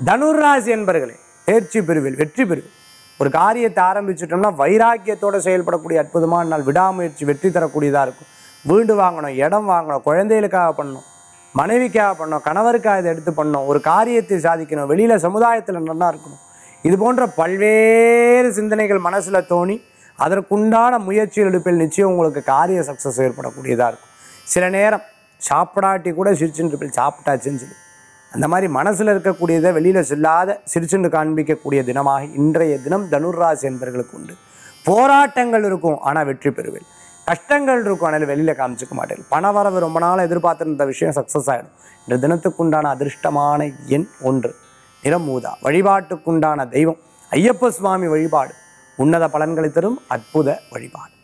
தனுராசி என்பர்களே தேர்ச்சி பெறுவில் வெற்றி பெறுவில் ஒரு காரியத்தை ஆரம்பிச்சிட்டோம்னா வைராக்கியத்தோட செயல்படக்கூடிய அற்புதமான நாள் விடாமுயற்சி வெற்றி தரக்கூடியதாக இருக்கும் வீடு வாங்கணும் இடம் வாங்கணும் குழந்தைகளுக்காக பண்ணணும் மனைவிக்காக பண்ணணும் கணவருக்காக இதை எடுத்து பண்ணணும் ஒரு காரியத்தை சாதிக்கணும் வெளியில் சமுதாயத்தில் நல்லா இருக்கணும் இது போன்ற பல்வேறு சிந்தனைகள் மனசில் தோணி அதற்குண்டான முயற்சிகள் எடுப்பில் நிச்சயம் உங்களுக்கு காரிய சக்ஸஸ் ஏற்படக்கூடியதாக இருக்கும் சில நேரம் சாப்பிடாட்டி கூட சிரிச்சுட்டு இருப்பில் சாப்பிட்டாச்சுன்னு சொல்லி அந்த மாதிரி மனசில் இருக்கக்கூடியதை வெளியில் சொல்லாத சிரிச்சுண்டு காண்பிக்கக்கூடிய தினமாக இன்றைய தினம் தனுர்ராசி என்பவர்களுக்கு உண்டு போராட்டங்கள் இருக்கும் ஆனால் வெற்றி பெறுவேன் கஷ்டங்கள் இருக்கும் ஆனால் வெளியில் காமிச்சிக்க மாட்டேன் பணவரவு ரொம்ப நாள் எதிர்பார்த்துருந்த விஷயம் சக்ஸஸ் ஆகிடும் இந்த தினத்துக்குண்டான அதிர்ஷ்டமான எண் ஒன்று நிறமூதா வழிபாட்டுக்குண்டான தெய்வம் ஐயப்ப சுவாமி வழிபாடு உன்னத பலன்களை தரும் அற்புத வழிபாடு